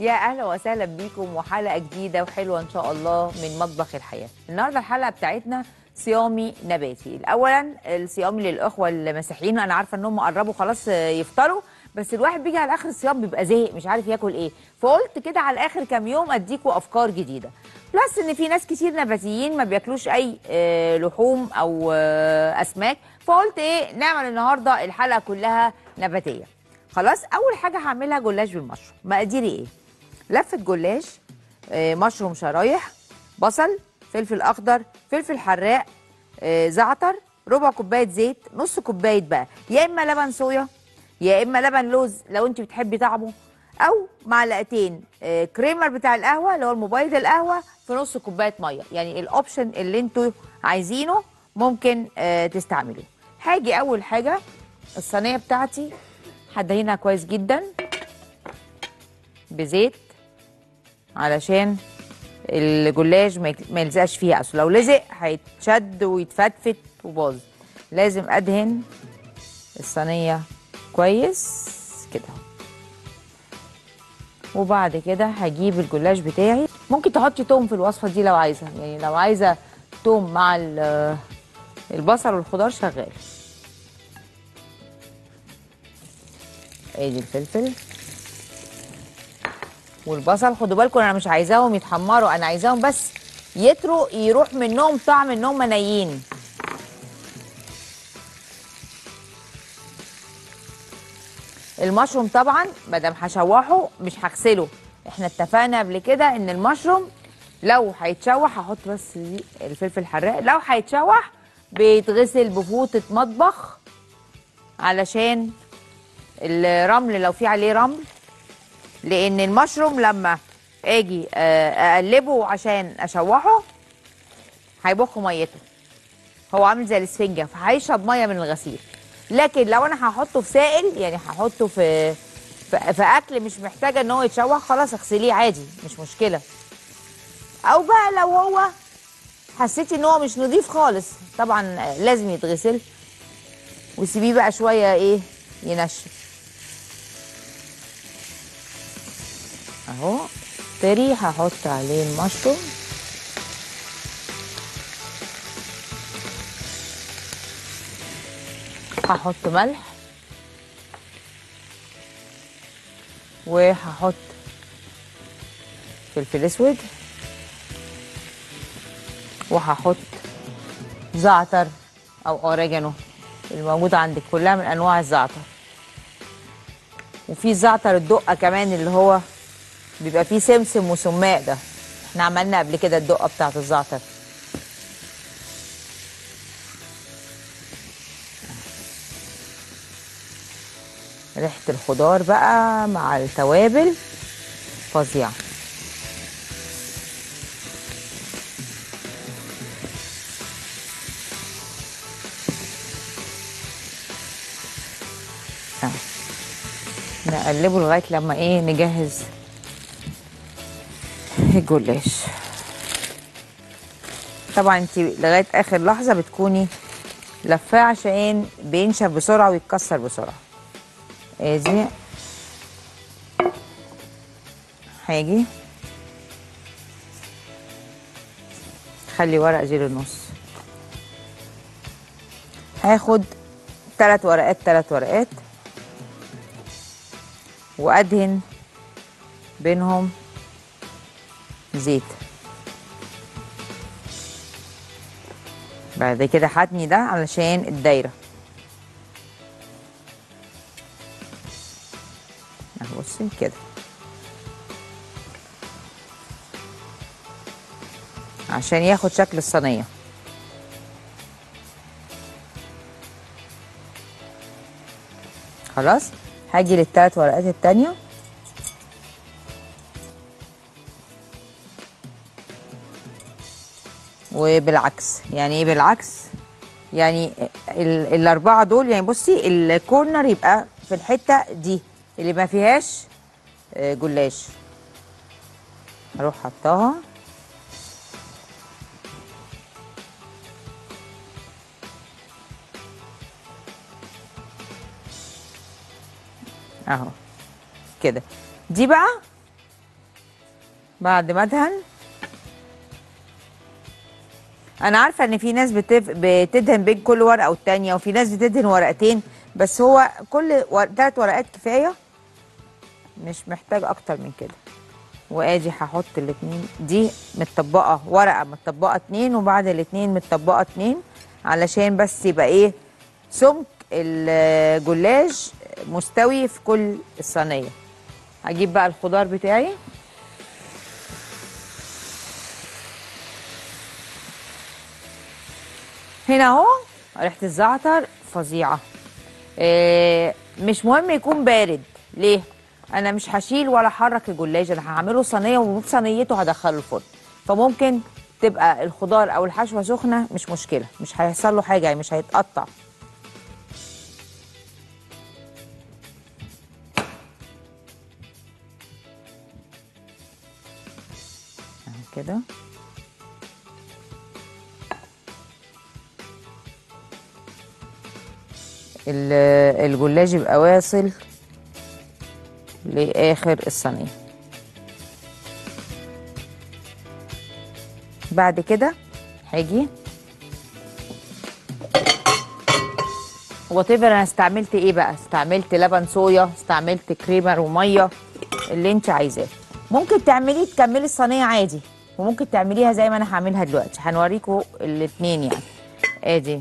يا اهلا وسهلا بيكم وحلقه جديده وحلوه ان شاء الله من مطبخ الحياه النهارده الحلقه بتاعتنا صيامي نباتي اولا الصيام للاخوه المسيحيين انا عارفه انهم قربوا خلاص يفطروا بس الواحد بيجي على اخر الصيام بيبقى زهق مش عارف ياكل ايه فقلت كده على اخر كام يوم اديكوا افكار جديده بلس ان في ناس كتير نباتيين ما بياكلوش اي آه، لحوم او آه، اسماك فقلت ايه نعمل النهارده الحلقه كلها نباتيه خلاص اول حاجه هعملها جلاش بالمشروم مقاديري ايه لفه جلاش آه، مشروم شرايح بصل فلفل اخضر فلفل حراق آه، زعتر ربع كوبايه زيت نص كوبايه بقى يا اما لبن صويا يا اما لبن لوز لو انت بتحبي طعمه او معلقتين آه، كريمر بتاع القهوه اللي هو المبيض القهوه في نص كوبايه ميه يعني الاوبشن اللي انتوا عايزينه ممكن آه، تستعملوه هاجي اول حاجه الصينيه بتاعتي هدهنها كويس جدا بزيت علشان الجلاش ما يك- ما يلزقش فيها اصل لو لزق هيتشد ويتفتفت وباظ لازم ادهن الصينيه كويس كده وبعد كده هجيب الجلاش بتاعي ممكن تحطي توم في الوصفه دي لو عايزه يعني لو عايزه توم مع ال- البصل والخضار شغال ادي الفلفل والبصل خدوا بالكم انا مش عايزاهم يتحمروا انا عايزاهم بس يطروا يروح منهم طعم انهم نيين المشروم طبعا مادام هشوحه مش هغسله احنا اتفقنا قبل كده ان المشروم لو هيتشوح هحط بس دي الفلفل الحراق لو هيتشوح بيتغسل بفوطه مطبخ علشان الرمل لو في عليه رمل لان المشروم لما اجي آه، اقلبه عشان اشوحه هيبخ ميته هو عامل زي الاسفنجه فهيشرب ميه من الغسيل لكن لو انا هحطه في سائل يعني هحطه في في, في اكل مش محتاجه ان هو يتشوح خلاص اغسليه عادي مش مشكله او بقى لو هو حسيتي ان هو مش نظيف خالص طبعا آه، لازم يتغسل وسيبيه بقى شويه ايه ينشف اهو طري هحط عليه المشروم هحط ملح وهحط فلفل اسود وهحط زعتر او اوريجانو الموجود عندك كلها من انواع الزعتر وفي زعتر الدقه كمان اللي هو بيبقى فيه سمسم وسماق ده احنا عملنا قبل كده الدقه بتاعت الزعتر ريحه الخضار بقى مع التوابل فظيعه آه. نقلبه لغايه لما ايه نجهز الجلاش طبعا انت لغايه اخر لحظه بتكوني لفاه عشان بينشف بسرعه ويتكسر بسرعه ادي هاجي خلي ورق زيرو النص هاخد ثلاث ورقات ثلاث ورقات وادهن بينهم زيت بعد كده هتني ده علشان الدايره اهو بصي كده عشان ياخد شكل الصينيه خلاص هاجي للتلات ورقات التانيه وبالعكس يعني ايه بالعكس يعني ال- الاربعه دول يعني بصي الكورنر يبقى في الحته دي اللي ما فيهاش آه، جلاش هروح حطاها اهو كده دي بقى بعد ما ادهن انا عارفه ان في ناس بتف... بتدهن بين كل ورقه والتانيه وفي ناس بتدهن ورقتين بس هو كل ور... تلات ورقات كفايه مش محتاج اكتر من كده وادي هحط الاتنين دي متطبقه ورقه متطبقه اتنين وبعد الاتنين متطبقه اتنين علشان بس يبقى ايه سمك الجلاش مستوي في كل الصينيه هجيب بقى الخضار بتاعي هنا اهو ريحه الزعتر فظيعه إيه مش مهم يكون بارد ليه انا مش هشيل ولا احرك الجلاش انا هعمله صينيه وفي صينيته هدخله الفرن فممكن تبقى الخضار او الحشوه سخنه مش مشكله مش هيحصل له حاجه يعني مش هيتقطع أهو كده ال- الجلاش يبقى واصل لاخر الصينيه بعد كده هاجي وات انا استعملت ايه بقى استعملت لبن صويا استعملت كريمر وميه اللي انت عايزاه ممكن تعمليه تكملي الصينيه عادي وممكن تعمليها زي ما انا هعملها دلوقتي هنوريكم الاتنين يعني ادي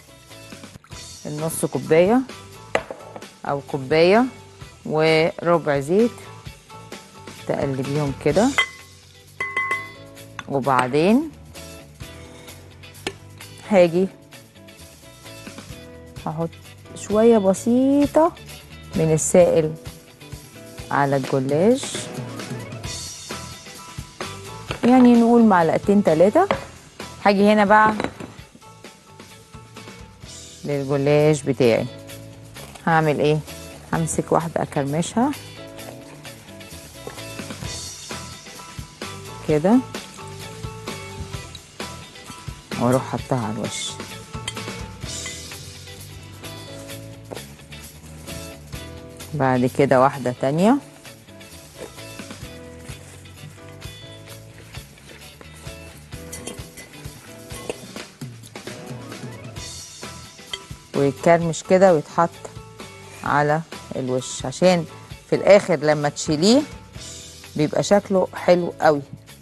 النص كوبايه او كوبايه وربع زيت تقلبيهم كده وبعدين هاجي هحط شوية بسيطة من السائل على الجلاش يعني نقول معلقتين تلاتة هاجي هنا بقى للجلاش بتاعي هعمل ايه همسك واحدة اكرمشها كده واروح حطها على الوش بعد كده واحدة تانية ويتكرمش كده ويتحط على الوش عشان في الاخر لما تشيليه بيبقى شكله حلو قوي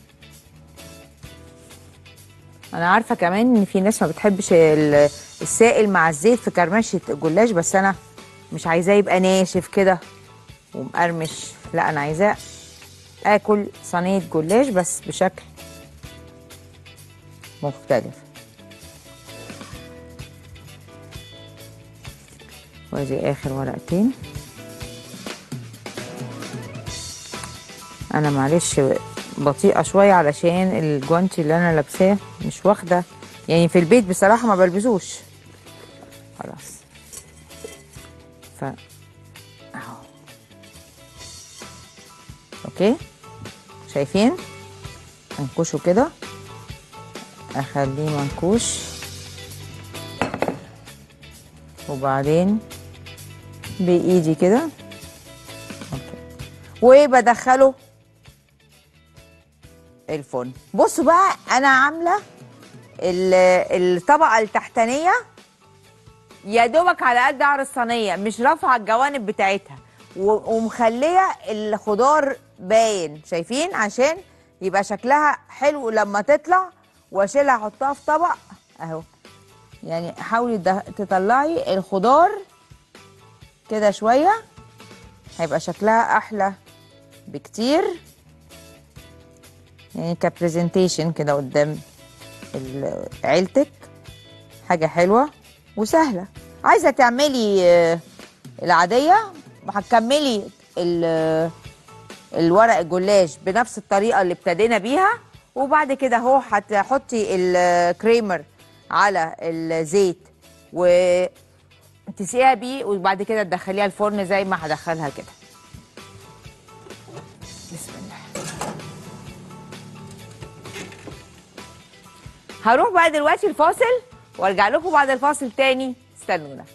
انا عارفه كمان ان في ناس ما بتحبش ال- السائل مع الزيت في كرمشه الجلاش بس انا مش عايزاه يبقى ناشف كده ومقرمش لا انا عايزاه اكل صينيه جلاش بس بشكل مختلف وادي اخر ورقتين انا معلش بطيئه شويه علشان الجوانتي اللي انا لابساه مش واخده يعني في البيت بصراحه ما بلبسوش خلاص ف اهو اوكي شايفين انكشه كده اخليه منكوش وبعدين بايدي كده اوكي وبدخله الفرن بصوا بقى انا عامله ال- الطبقه التحتانيه يا دوبك على قد عرض الصينيه مش رافعه الجوانب بتاعتها و- ومخليه الخضار باين شايفين عشان يبقى شكلها حلو لما تطلع واشيلها احطها في طبق اهو يعني حاولي ده- تطلعي الخضار كده شويه هيبقى شكلها احلى بكتير يعني كبرزنتيشن كده قدام ال- عيلتك حاجة حلوة وسهلة عايزة تعملي آه، العادية هتكملي ال- الورق الجلاش بنفس الطريقة اللي ابتدينا بيها وبعد كده اهو هتحطي الكريمر على الزيت وتسقيها بيه وبعد كده تدخليها الفرن زي ما هدخلها كده بسم الله هروح بقى دلوقتي الفاصل وارجع لكم بعد الفاصل تاني استنونا